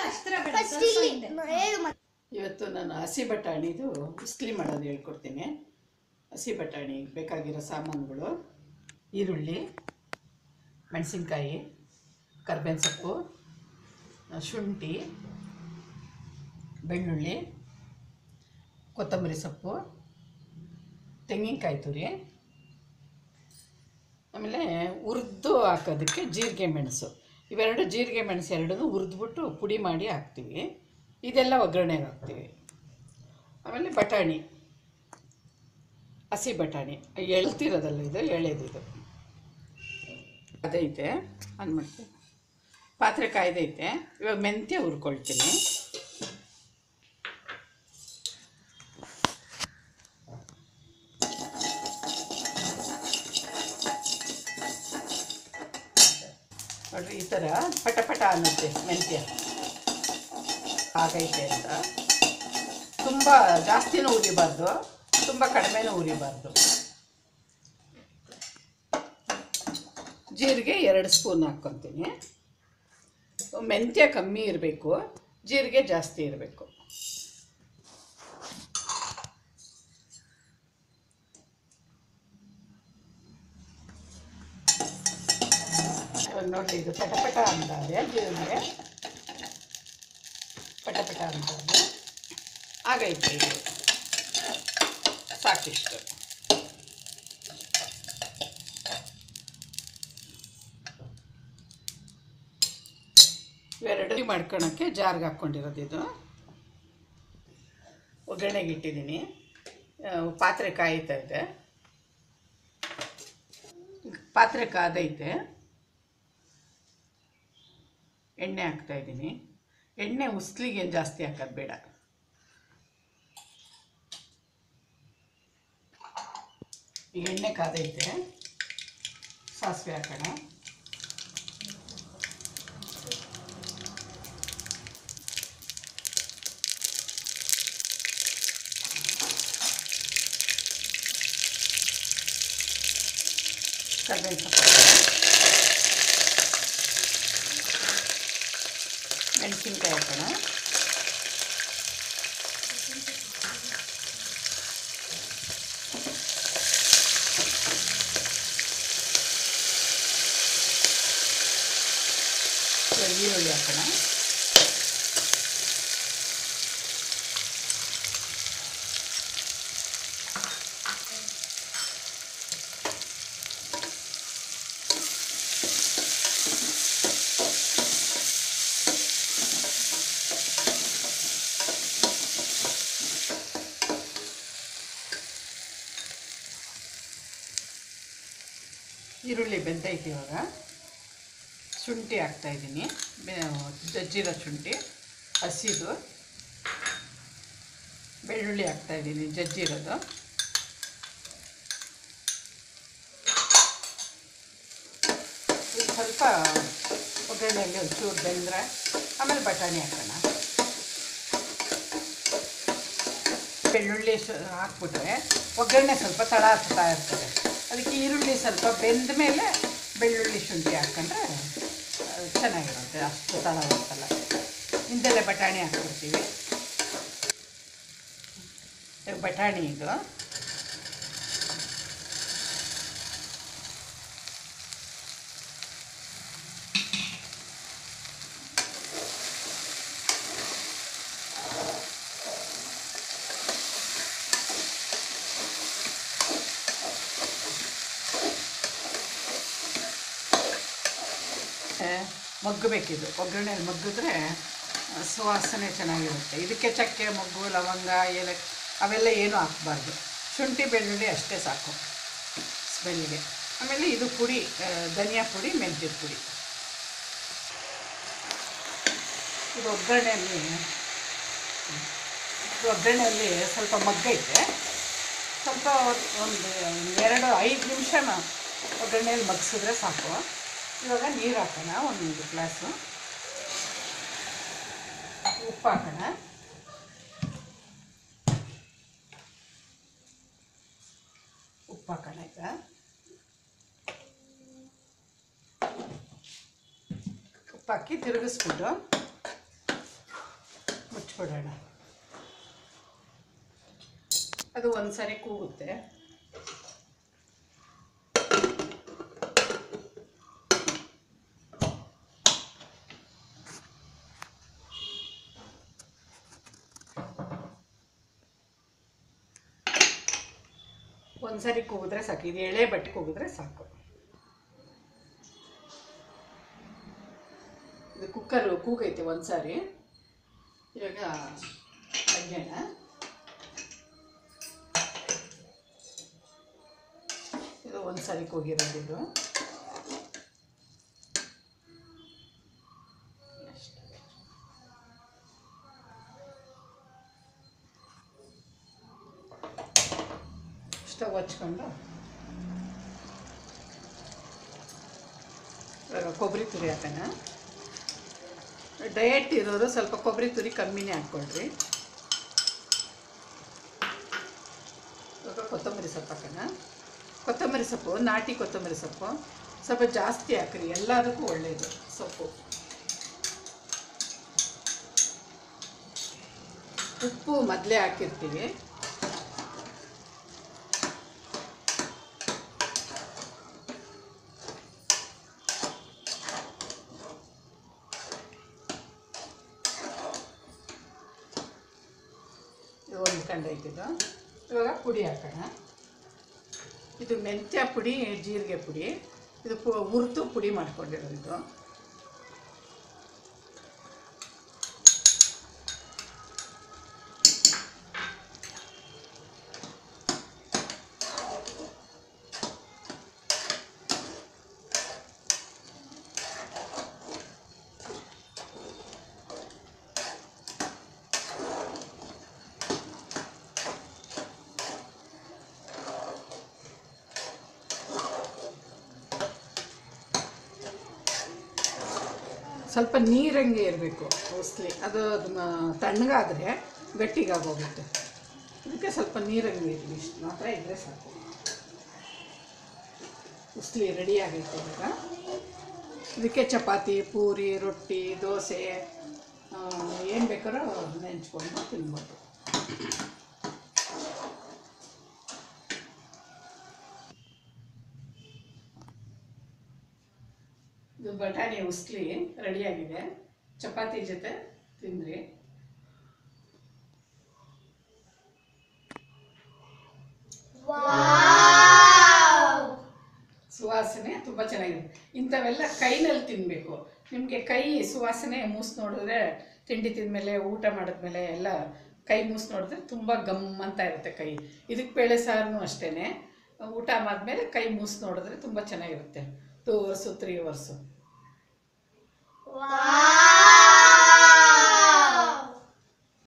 ಅಷ್ಟರ ಬೇಡ ಫಸ್ಟ್ ಸ್ವಲ್ಪ ಇಲ್ಲಿ ಹಿಂದೆ. ಮ- ಹೇಳು ಮತ್ತೆ. ಇವತ್ತು ನಾನು ಹಸಿ ಬಟಾಣಿದು ಉಸ್ಲಿ ಮಾಡೋದು ಹೇಳ್ಕೊಡ್ತೀನಿ ಹಸಿ ಬಟಾಣಿ ಬೇಕಾಗಿರೋ ಸಾಮಾನುಗಳು ಈರುಳ್ಳಿ ಮೆಣಸಿನ್ಕಾಯಿ ಕರ್ಬೇವಿನ ಸೊಪ್ಪು ಆ, ಶುಂಠಿ ಬೆಳ್ಳುಳ್ಳಿ ಕೊತ್ತಂಬರಿ ಸೊಪ್ಪು ತೆಂಗಿನಕಾಯಿ ತುರಿ ಆಮೇಲೆ ಹುರಿದು ಹಾಕೋದಕ್ಕೆ ಜೀರಿಗೆ ಮೆಣಸು ಇವೆರಡು ಜೀರಿಗೆ ಮೆಣಸು ಎರಡನ್ನೂ ಹುರಿದ್ಬಿಟ್ಟು ಪುಡಿ ಮಾಡಿ ಹಾಕ್ತೀವಿ ಇದೆಲ್ಲ ಒಗ್ಗರಣೆಗೆ ಹಾಕ್ತೀವಿ ಆಮೇಲೆ ಬಟಾಣಿ ಹಸಿ ಬಟಾಣಿ ಎಳ್ತಿರೋದಲ್ಲ ಇದು ಎಳೆದಿದು ಅದೈತೆ ಅಂದ್ಬಿಟ್ಟು ಪಾತ್ರೆ ಕಾಯ್ದೈತೆ ಇವಾಗ ಮೆಂತ್ಯ ಹುರ್ಕೊಳ್ತೀನಿ ನೋಡ್ರಿ ಈ ಥರ ಪಟ ಪಟ ಅನ್ನುತ್ತೆ ಮೆಂತ್ಯ ಆಗೈತೆ ಅಂತ ತುಂಬ ಜಾಸ್ತಿನೂ ಉರಿಬಾರ್ದು ತುಂಬ ಕಡಿಮೆನೂ ಉರಿಬಾರ್ದು ಜೀರಿಗೆ ಎರಡು ಸ್ಪೂನ್ ಹಾಕ್ಕೊತೀನಿ ಮೆಂತ್ಯ ಕಮ್ಮಿ ಇರಬೇಕು ಜೀರಿಗೆ ಜಾಸ್ತಿ ಇರಬೇಕು ಇವಾಗ ನೋಡ್ರಿ ಇದು ಪಟ ಪಟ ಅಂತಾರೆ ಜೀರಿಗೆ ಪಟ ಪಟ ಅಂತಾರೆ ಆಗೈತೆ ಇದು ಸಾಕಿಷ್ಟು ಇವೆರಡು ಮಾಡ್ಕೊಳಕ್ಕೆ ಜಾರ್ಗೆ ಹಾಕ್ಕೊಂಡಿರೋದು ಇದು ಒಗ್ಗರಣೆಗೆ ಇಟ್ಟಿದ್ದೀನಿ ಆ, ಪಾತ್ರೆ ಕಾಯ್ತಾ ಇದೆ ಪಾತ್ರೆ ಕಾದೈತೆ ಎಣ್ಣೆ ಹಾಕ್ತಾ ಇದ್ದೀನಿ ಎಣ್ಣೆ ಉಸ್ಲಿಗೆ ಏನು ಜಾಸ್ತಿ ಹಾಕೋದು ಬೇಡ ಈಗ ಎಣ್ಣೆ ಕಾದೈತೆ ಸಾಸಿವೆ ಹಾಕೋಣ ಕರ್ಬೇವಿನ ಸೊಪ್ಪು ಮೆಣಸಿನ್ಕಾಯಿ ಹಾಕೋಣ ಇವಾಗ ಈರುಳ್ಳಿ ಹಾಕೋಣ ಈರುಳ್ಳಿ ಬೆಂದೈತೆ ಇವಾಗ ಶುಂಠಿ ಹಾಕ್ತಾಯಿದ್ದೀನಿ ಜಜ್ಜಿರೋ ಶುಂಠಿ ಹಸಿದು ಬೆಳ್ಳುಳ್ಳಿ ಹಾಕ್ತಾಯಿದ್ದೀನಿ ಜಜ್ಜಿರೋದು ಇದು ಸ್ವಲ್ಪ ಒಗ್ಗರಣೆಯಲ್ಲಿ ಒಂಚೂರು ಬೆಂದರೆ ಆಮೇಲೆ ಬಟಾಣಿ ಹಾಕೋಣ ಬೆಳ್ಳುಳ್ಳಿ ಸ ಹಾಕ್ಬಿಟ್ರೆ ಒಗ್ಗರಣೆ ಸ್ವಲ್ಪ ತಳ ಹತ್ತಾ ಇರ್ತದೆ ಅದಕ್ಕೆ ಈರುಳ್ಳಿ ಸ್ವಲ್ಪ ಬೆಂದ ಮೇಲೆ ಬೆಳ್ಳುಳ್ಳಿ ಶುಂಠಿ ಹಾಕ್ಕೊಂಡ್ರೆ ಅದು ಚೆನ್ನಾಗಿರುತ್ತೆ ಅಷ್ಟು ತಳ ಹತ್ತಲ್ಲ ಹಿಂದೆಲ್ಲ ಬಟಾಣಿ ಹಾಕ್ಬಿಡ್ತೀವಿ ಇವಾಗ ಬಟಾಣಿ ಇದು ಮಗ್ಗಬೇಕಿದು ಒಗ್ಗರಣೆಯಲ್ಲಿ ಮಗ್ಗಿದ್ರೆ ಆ, ಸುವಾಸನೆ ಚೆನ್ನಾಗಿರುತ್ತೆ ಇದಕ್ಕೆ ಚಕ್ಕೆ ಮೊಗ್ಗು ಲವಂಗ ಏಲಕ್ಕಿ ಅವೆಲ್ಲ ಏನೂ ಹಾಕ್ಬಾರ್ದು ಶುಂಠಿ ಬೆಳ್ಳುಳ್ಳಿ ಅಷ್ಟೇ ಸಾಕು ಸ್ಮೆಲ್ಗೆ ಆಮೇಲೆ ಇದು ಪುಡಿ ಆ, ಧನಿಯಾ ಪುಡಿ ಮೆಂತ್ಯದ ಪುಡಿ ಇದು ಒಗ್ಗರಣೆಯಲ್ಲಿ ಇದು ಒಗ್ಗರಣೆಯಲ್ಲಿ ಸ್ವಲ್ಪ ಮಗ್ಗೈತೆ ಸ್ವಲ್ಪ ಒಂದು ಎರಡು ಐದು ನಿಮಿಷ ಒಗ್ಗರಣೆಯಲ್ಲಿ ಮಗ್ಸಿದ್ರೆ ಸಾಕು ಇವಾಗ ನೀರು ಹಾಕೋಣ ಒಂದು ಗ್ಲಾಸು ಉಪ್ಪು ಹಾಕೋಣ ಉಪ್ಪು ಹಾಕೋಣ ಈಗ ಉಪ್ಪು ಹಾಕಿ ತಿರುಗಿಸ್ಬಿಟ್ಟು ಮುಚ್ಚಿಬಿಡೋಣ ಅದು ಒಂದ್ಸರಿ ಕೂಗುತ್ತೆ ಒಂದ್ಸರಿ ಕೂಗಿದ್ರೆ ಸಾಕು ಇದು ಎಳೆ ಬಟ್ಟೆ ಕೂಗಿದ್ರೆ ಸಾಕು ಇದು ಕುಕ್ಕರು ಕೂಗೈತೆ ಒಂದ್ಸಾರಿ ಇವಾಗ ತೆಗ್ಯೋಣ ಇದು ಒಂದ್ಸರಿ ಕೂಗಿರೋದು ಇದು ಸ್ಟವ್ ಹಚ್ಕೊಂಡು ಇವಾಗ ಕೊಬ್ಬರಿ ತುರಿ ಹಾಕೋಣ ಡಯಟ್ ಇರೋರು ಸ್ವಲ್ಪ ಕೊಬ್ಬರಿ ತುರಿ ಕಮ್ಮಿನೇ ಹಾಕ್ಕೊಳ್ರಿ ಇವಾಗ ಕೊತ್ತಂಬರಿ ಸೊಪ್ಪು ಹಾಕೋಣ ಕೊತ್ತಂಬರಿ ಸೊಪ್ಪು ನಾಟಿ ಕೊತ್ತಂಬರಿ ಸೊಪ್ಪು ಸ್ವಲ್ಪ ಜಾಸ್ತಿ ಹಾಕ್ರಿ ಎಲ್ಲದಕ್ಕೂ ಒಳ್ಳೆಯದು ಸೊಪ್ಪು ಉಪ್ಪು ಮೊದಲೇ ಹಾಕಿರ್ತೀವಿ ಇದು ಹೊಂದ್ಕೊಂಡೈತಿದ್ದು ಇವಾಗ ಪುಡಿ ಹಾಕೋಣ ಇದು ಮೆಂತ್ಯ ಪುಡಿ ಜೀರಿಗೆ ಪುಡಿ ಇದು ಪು ಹುರಿದು ಪುಡಿ ಮಾಡ್ಕೊಂಡಿರೋದು ಇದು ಸ್ವಲ್ಪ ನೀರಂಗೆ ಇರಬೇಕು ಮೋಸ್ಟ್ಲಿ ಅದು ಅದನ್ನ ತಣ್ಣಗಾದರೆ ಗಟ್ಟಿಗಾಗೋಗುತ್ತೆ ಅದಕ್ಕೆ ಸ್ವಲ್ಪ ನೀರಂಗೆ ಇರಲಿ ಇಷ್ಟು ಮಾತ್ರ ಇದ್ದರೆ ಸಾಕು ಉಸ್ಲಿ ರೆಡಿ ಆಗೈತೆ ಇವಾಗ ಇದಕ್ಕೆ ಚಪಾತಿ ಪೂರಿ ರೊಟ್ಟಿ ದೋಸೆ ಏನು ಬೇಕಾದ್ರೂ ನೆಂಚ್ಕೊಂಡು ತಿನ್ಬೋದು ಇದು ಬಟಾಣಿ ಉಸ್ಲಿ ರೆಡಿಯಾಗಿದೆ ಚಪಾತಿ ಜೊತೆ ತಿಂದ್ರಿ ಸುವಾಸನೆ ತುಂಬ ಚೆನ್ನಾಗಿದೆ ಇಂಥವೆಲ್ಲ ಕೈನಲ್ಲಿ ತಿನ್ನಬೇಕು ನಿಮಗೆ ಕೈ ಸುವಾಸನೆ ಮೂಸ್ ನೋಡಿದ್ರೆ ತಿಂಡಿ ತಿಂದಮೇಲೆ ಊಟ ಮಾಡಿದ್ಮೇಲೆ ಎಲ್ಲ ಕೈ ಮೂಸ್ ನೋಡಿದ್ರೆ ತುಂಬ ಗಮ್ ಅಂತ ಇರುತ್ತೆ ಕೈ ಇದಕ್ಕೆ ಬೇಳೆ ಸಾರನು ಅಷ್ಟೇ ಊಟ ಆದ್ಮೇಲೆ ಕೈ ಮೂಸ್ ನೋಡಿದ್ರೆ ತುಂಬ ಚೆನ್ನಾಗಿರುತ್ತೆ ಟೂ ಅವರ್ಸು ತ್ರೀ ಅವರ್ಸು